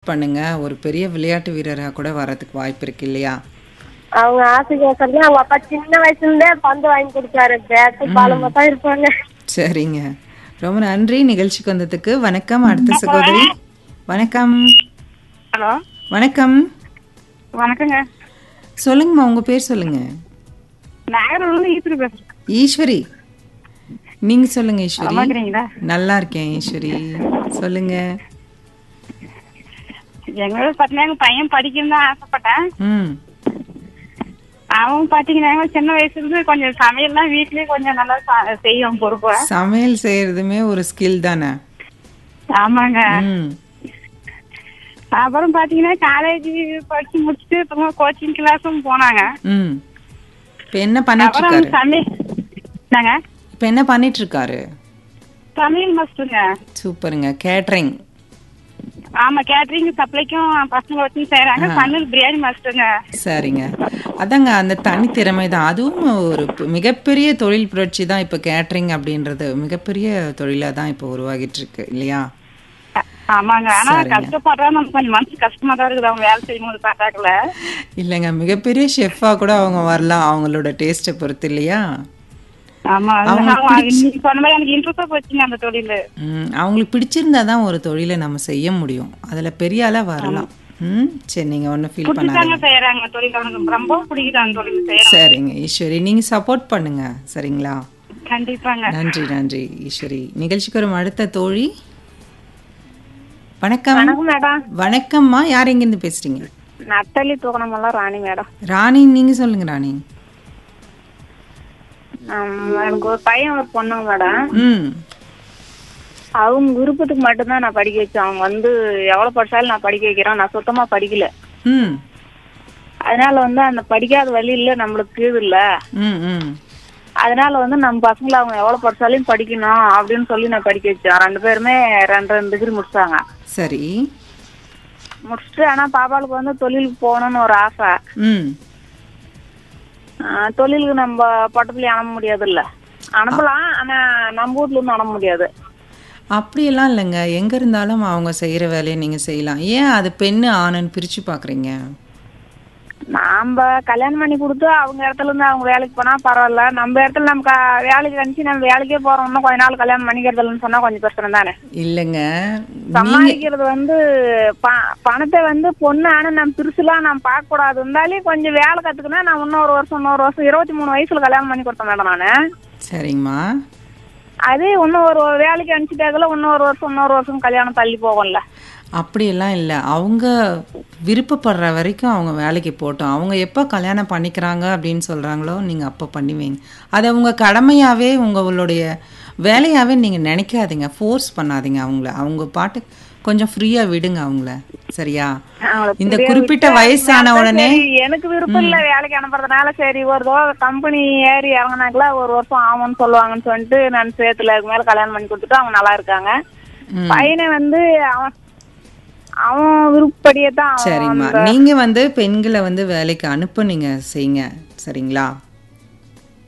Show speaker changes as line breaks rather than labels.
பண்ணுங்க ஒரு பெரிய விளையாட்டு வீரராக கூட வரதுக்கு வாய்ப்பு இருக்கு இல்லையா
அவங்க ஆசைக்கோசரம் அவங்க அப்பா சின்ன வயசுல இருந்தே பந்து வாங்கி கொடுத்தாரு பேட்டு பாலமா தான் இருப்பாங்க
சரிங்க ரொம்ப நன்றி நிகழ்ச்சிக்கு வந்ததுக்கு வணக்கம் அடுத்த சகோதரி வணக்கம்
ஹலோ
வணக்கம்
வணக்கங்க
சொல்லுங்கம்மா உங்க பேர் சொல்லுங்க
நாகர்கோவில் ஈஸ்வரி பேசுறேன்
ஈஸ்வரி நீங்க சொல்லுங்க ஈஸ்வரி
பார்க்குறீங்களா
நல்லா இருக்கேன் ஈஸ்வரி சொல்லுங்க
எங்க வீடு பார்த்தீங்கன்னா எங்க பையன் படிக்கணும்னு தான் ஆசைப்பட்டேன்
ம்
அவன் பார்த்தீங்கன்னா சின்ன வயசுல இருந்து கொஞ்சம் சமையல்லாம் வீட்லயே கொஞ்சம் நல்லா ச- செய்யும் பொறுப்பா
சமையல் செய்யறதுமே ஒரு ஸ்கில் தானே
ஆமாங்க
ம்
அப்புறம் பாத்தீங்கன்னா காலேஜ் படிச்சு முடிச்சுட்டு அப்புறமா கோச்சிங் கிளாஸும் போனாங்க
ம் இப்போ என்ன பண்ணிட்டு
அப்புறம்
இருக்காரு
சமையல் என்னங்க
இப்போ என்ன பண்ணிட்டு இருக்காரு
சமையல் மாஸ்டருங்க
சூப்பருங்க கேட்ரிங்
ஆமா கேட்டரிங் சப்ளைக்கும் பசங்க வச்சு செய்யறாங்க சமையல் பிரியாணி மாஸ்டருங்க
சரிங்க அதாங்க அந்த தனித்திறமை தான் அதுவும் ஒரு ப- மிகப்பெரிய தொழில் புரட்சி தான் இப்போ கேட்ரிங் அப்படின்றது மிகப்பெரிய தொழிலாக தான் இப்போ உருவாகிட்டு இருக்கு இல்லையா
ஆமாங்க ஆனா
சரிங்க.
கஷ்டப்படுறா நமக்கு கொஞ்சம் மனசு கஷ்டமா தான் இருக்குது அவங்க வேலை செய்யும் போது பார்த்தாக்கல
இல்லைங்க மிகப்பெரிய ஷெஃபாக கூட அவங்க வரலாம் அவங்களோட டேஸ்ட்டை பொறுத்து இல்லையா
ஆமா
அவங்களுக்கு
ஆமா, நீங்க சொன்ன மாதிரி எனக்கு இன்ட்ரெஸ்டா போச்சுங்க அந்த தொழில்
ம், அவங்களுக்கு பிடிச்சிருந்தா தான் ஒரு தொழிலை நம்ம செய்ய முடியும் அதில் பெரிய ஆளாக வரலாம் ம் சரி நீங்கள் ஒன்றும் ஃபீல்
பிடிச்சாங்க
பண்ணாதீங்க
செய்யறாங்க தொழில் அவனுக்கு ரொம்ப பிடிக்குது அந்த தொழில் செய்யறாங்க
சரிங்க ஈஸ்வரி நீங்கள் சப்போர்ட் பண்ணுங்க சரிங்களா
கண்டிப்பாங்க
நன்றி நன்றி ஈஸ்வரி நிகழ்ச்சிக்கு வரும் அடுத்த தோழி வணக்கம்
வணக்கம் மேடம்
வணக்கம்மா யார் எங்கேருந்து பேசுறீங்க
நட்டலி தூக்கணமெல்லாம் ராணி மேடம்
ராணி நீங்க சொல்லுங்க ராணி
ஆம், எனக்கு ஒரு பையன் ஒரு பொண்ணுங்க மேடம்
ம்
அவங்க விருப்பத்துக்கு மட்டும்தான் நான் படிக்க வச்சேன் அவங்க வந்து எவ்வளவு படிச்சாலும் நான் படிக்க வைக்கிறேன் நான் சுத்தமா படிக்கல
ம்
அதனால வந்து அந்த படிக்காத வழி இல்ல நம்மளுக்கு கீழ் இல்ல
ம் ம்
அதனால வந்து நம்ம பசங்களை அவங்க எவ்வளவு படிச்சாலும் படிக்கணும் அப்படின்னு சொல்லி நான் படிக்க வச்சேன் ரெண்டு பேருமே ரெண்டு ரெண்டு டிகிரி முடிச்சாங்க
சரி
முடிச்சுட்டு ஆனா பாப்பாளுக்கு வந்து தொழிலுக்கு போகணும்னு ஒரு ஆசை
ம்
ஆஹ் தொழிலுக்கு நம்ம பட்டத்துலயும் அனுப்ப முடியாது இல்ல அனுப்பலாம் ஆனா நம்ம வீட்ல இருந்து அனுப்ப முடியாது
அப்படியெல்லாம் இல்லைங்க எங்கே இருந்தாலும் அவங்க செய்கிற வேலையை நீங்கள் செய்யலாம் ஏன் அது பெண்ணு ஆணுன்னு பிரித்து பார்க்குறீங்க
நாம கல்யாணம் பண்ணி கொடுத்து அவங்க இடத்துல இருந்து அவங்க வேலைக்கு போனா பரவாயில்ல நம்ம இடத்துல நம்ம க- வேலைக்கு அனுப்பிச்சு நம்ம வேலைக்கே போறோம்னா கொஞ்ச நாள் கல்யாணம் பண்ணிக்கிறதுலன்னு சொன்னா கொஞ்சம் பிரச்சனை தானே
இல்லைங்க
சமாளிக்கிறது வந்து ப- பணத்தை வந்து பொண்ணு ஆனா நம்ம பிரிசுலாம் நம்ம பார்க்க கூடாது இருந்தாலும் கொஞ்சம் வேலை கத்துக்கினா நான் இன்னொரு வருஷம் இன்னொரு வருஷம் இருபத்தி மூணு வயசுல கல்யாணம் பண்ணி கொடுத்தேன் மேடம் நானு
சரிங்கம்மா
அதே இன்னும் ஒரு வேலைக்கு அனுப்பிச்சிட்டாக்கல இன்னொரு வருஷம் இன்னொரு வருஷம் கல்யாணம் தள்ளி போகும்ல
அப்படியெல்லாம் இல்லை அவங்க விருப்பப்படுற வரைக்கும் அவங்க வேலைக்கு போட்டோம் அவங்க எப்போ கல்யாணம் பண்ணிக்கிறாங்க அப்படின்னு சொல்கிறாங்களோ நீங்கள் அப்போ பண்ணுவீங்க அதை உங்கள் கடமையாகவே உங்களுடைய வேலையாகவே நீங்கள் நினைக்காதீங்க ஃபோர்ஸ் பண்ணாதீங்க அவங்கள அவங்க பாட்டு கொஞ்சம் ஃப்ரீயாக விடுங்க அவங்கள சரியா
அவங்கள
இந்த
புரிய
குறிப்பிட்ட
விட்டு
வயசான
அதனால
உடனே
சரி, எனக்கு விருப்பம் இல்ல வேலைக்கு அனுப்புறதுனால சரி ஒரு தடவை கம்பெனி ஏறி இறங்கினாக்கல ஒரு வருஷம் ஆகும்னு சொல்லுவாங்கன்னு சொல்லிட்டு நான் சேத்துல அதுக்கு மேல கல்யாணம் பண்ணி கொடுத்துட்டு அவங்க நல்லா இருக்காங்க
ம்.
பையனை வந்து அவன் அவன் விருப்பப்படியே தான் அவன்
சரிம்மா நீங்கள் வந்து பெண்களை வந்து வேலைக்கு அனுப்புனீங்க செய்யுங்க சரிங்களா